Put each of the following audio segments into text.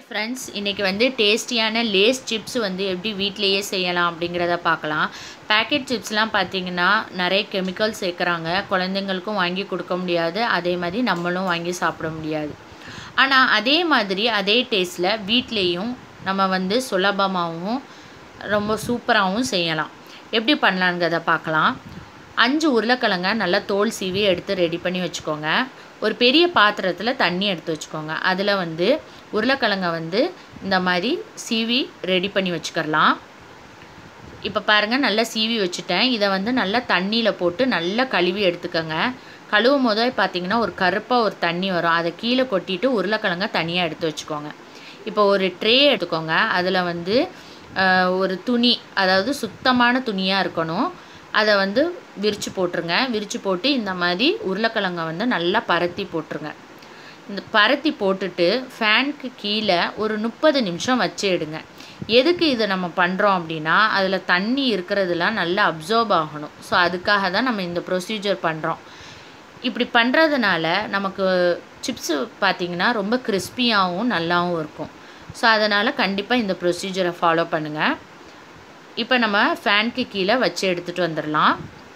friends இன்றைக்கி வந்து டேஸ்டியான லேஸ் சிப்ஸ் வந்து எப்படி வீட்டிலையே செய்யலாம் அப்படிங்கிறத பார்க்கலாம் பேக்கெட் சிப்ஸ்லாம் பார்த்தீங்கன்னா நிறைய கெமிக்கல் சேர்க்குறாங்க குழந்தைங்களுக்கும் வாங்கி கொடுக்க முடியாது அதே மாதிரி நம்மளும் வாங்கி சாப்பிட முடியாது ஆனால் அதே மாதிரி அதே டேஸ்ட்டில் வீட்லேயும் நம்ம வந்து சுலபமாகவும் ரொம்ப சூப்பராகவும் செய்யலாம் எப்படி பண்ணலாங்கிறத பார்க்கலாம் அஞ்சு உருளைக்கிழங்க நல்லா தோல் சீவி எடுத்து ரெடி பண்ணி வச்சுக்கோங்க ஒரு பெரிய பாத்திரத்தில் தண்ணி எடுத்து வச்சுக்கோங்க அதில் வந்து உருளைக்கிழங்க வந்து இந்த மாதிரி சீவி ரெடி பண்ணி வச்சுக்கிறலாம் இப்போ பாருங்கள் நல்லா சீவி வச்சுட்டேன் இதை வந்து நல்லா தண்ணியில் போட்டு நல்லா கழுவி எடுத்துக்கோங்க கழுவும் போதே பார்த்தீங்கன்னா ஒரு கருப்பாக ஒரு தண்ணி வரும் அதை கீழே கொட்டிட்டு உருளைக்கிழங்க தனியாக எடுத்து வச்சுக்கோங்க இப்போ ஒரு ட்ரே எடுத்துக்கோங்க அதில் வந்து ஒரு துணி அதாவது சுத்தமான துணியாக இருக்கணும் அதை வந்து விரித்து போட்டுருங்க விரித்து போட்டு இந்த மாதிரி உருளைக்கிழங்க வந்து நல்லா பரத்தி போட்டுருங்க இந்த பரத்தி போட்டுட்டு ஃபேனுக்கு கீழே ஒரு முப்பது நிமிஷம் வச்சு எடுங்க எதுக்கு இதை நம்ம பண்ணுறோம் அப்படின்னா அதில் தண்ணி இருக்கிறதுலாம் நல்லா அப்சர்வ் ஆகணும் ஸோ அதுக்காக தான் நம்ம இந்த ப்ரொசீஜர் பண்ணுறோம் இப்படி பண்ணுறதுனால நமக்கு சிப்ஸு பார்த்திங்கன்னா ரொம்ப கிறிஸ்பியாகவும் நல்லாவும் இருக்கும் ஸோ அதனால் கண்டிப்பாக இந்த ப்ரொசீஜரை ஃபாலோ பண்ணுங்கள் இப்போ நம்ம ஃபேனுக்கு கீழே வச்சு எடுத்துகிட்டு வந்துடலாம்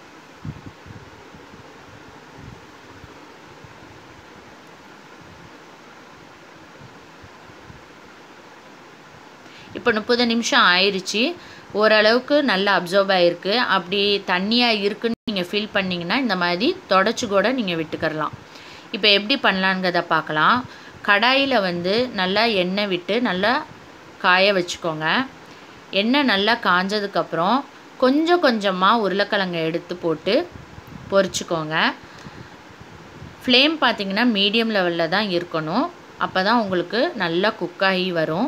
இப்போ முப்பது நிமிஷம் ஆயிடுச்சு ஓரளவுக்கு நல்லா அப்சர்வ் ஆகிருக்கு அப்படி தண்ணியாக இருக்குன்னு நீங்கள் ஃபீல் பண்ணிங்கன்னா இந்த மாதிரி தொடச்சி கூட நீங்கள் விட்டுக்கரலாம் இப்போ எப்படி பண்ணலாங்கிறத பார்க்கலாம் கடாயில் வந்து நல்லா எண்ணெய் விட்டு நல்லா காய வச்சுக்கோங்க எண்ணெய் நல்லா காஞ்சதுக்கப்புறம் கொஞ்சம் கொஞ்சமாக உருளைக்கிழங்கை எடுத்து போட்டு பொரிச்சுக்கோங்க ஃப்ளேம் பார்த்திங்கன்னா மீடியம் லெவலில் தான் இருக்கணும் அப்போ தான் உங்களுக்கு நல்லா குக்காகி வரும்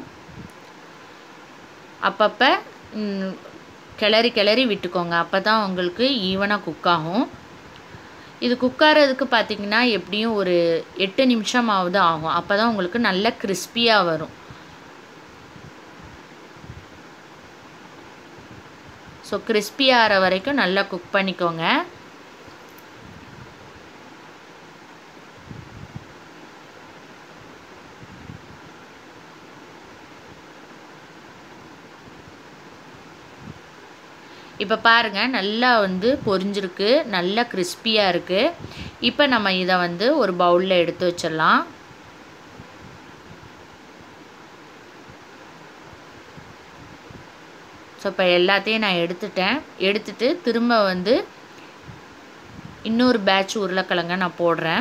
அப்பப்போ கிளறி கிளறி விட்டுக்கோங்க அப்போ தான் உங்களுக்கு ஈவனாக குக் ஆகும் இது குக்காகிறதுக்கு பார்த்திங்கன்னா எப்படியும் ஒரு எட்டு நிமிஷமாவது ஆகும் அப்போ தான் உங்களுக்கு நல்ல கிறிஸ்பியாக வரும் ஸோ கிறிஸ்பி ஆகிற வரைக்கும் நல்லா குக் பண்ணிக்கோங்க இப்போ பாருங்கள் நல்லா வந்து பொரிஞ்சிருக்கு நல்லா கிறிஸ்பியாக இருக்குது இப்போ நம்ம இதை வந்து ஒரு பவுலில் எடுத்து வச்சிடலாம் ஸோ இப்போ எல்லாத்தையும் நான் எடுத்துட்டேன் எடுத்துட்டு திரும்ப வந்து இன்னொரு பேட்ச் உருளைக்கிழங்க நான் போடுறேன்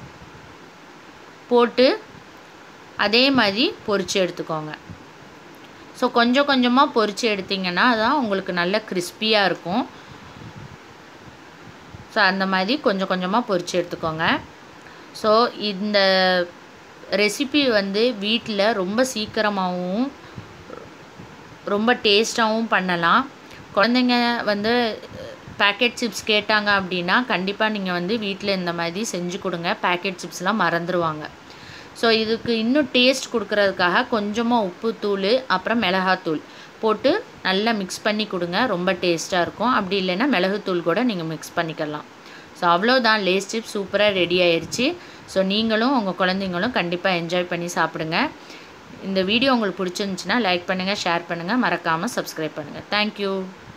போட்டு அதே மாதிரி பொரித்து எடுத்துக்கோங்க ஸோ கொஞ்சம் கொஞ்சமாக பொரித்து எடுத்திங்கன்னா தான் உங்களுக்கு நல்ல கிறிஸ்பியாக இருக்கும் ஸோ அந்த மாதிரி கொஞ்சம் கொஞ்சமாக பொரித்து எடுத்துக்கோங்க ஸோ இந்த ரெசிபி வந்து வீட்டில் ரொம்ப சீக்கிரமாகவும் ரொம்ப டேஸ்ட்டாகவும் பண்ணலாம் குழந்தைங்க வந்து பேக்கெட் சிப்ஸ் கேட்டாங்க அப்படின்னா கண்டிப்பாக நீங்கள் வந்து வீட்டில் இந்த மாதிரி செஞ்சு கொடுங்க பேக்கெட் சிப்ஸ்லாம் மறந்துடுவாங்க ஸோ இதுக்கு இன்னும் டேஸ்ட் கொடுக்கறதுக்காக கொஞ்சமாக உப்புத்தூள் அப்புறம் மிளகாத்தூள் போட்டு நல்லா மிக்ஸ் பண்ணி கொடுங்க ரொம்ப டேஸ்ட்டாக இருக்கும் அப்படி இல்லைன்னா மிளகுத்தூள் கூட நீங்கள் மிக்ஸ் பண்ணிக்கலாம் ஸோ அவ்வளோதான் லேஸ் சிப்ஸ் சூப்பராக ரெடி ஆயிடுச்சு ஸோ நீங்களும் உங்கள் குழந்தைங்களும் கண்டிப்பாக என்ஜாய் பண்ணி சாப்பிடுங்க இந்த வீடியோ உங்களுக்கு பிடிச்சிருந்துச்சின்னா லைக் பண்ணுங்கள் ஷேர் பண்ணுங்கள் மறக்காமல் சப்ஸ்கிரைப் பண்ணுங்கள் தேங்க்யூ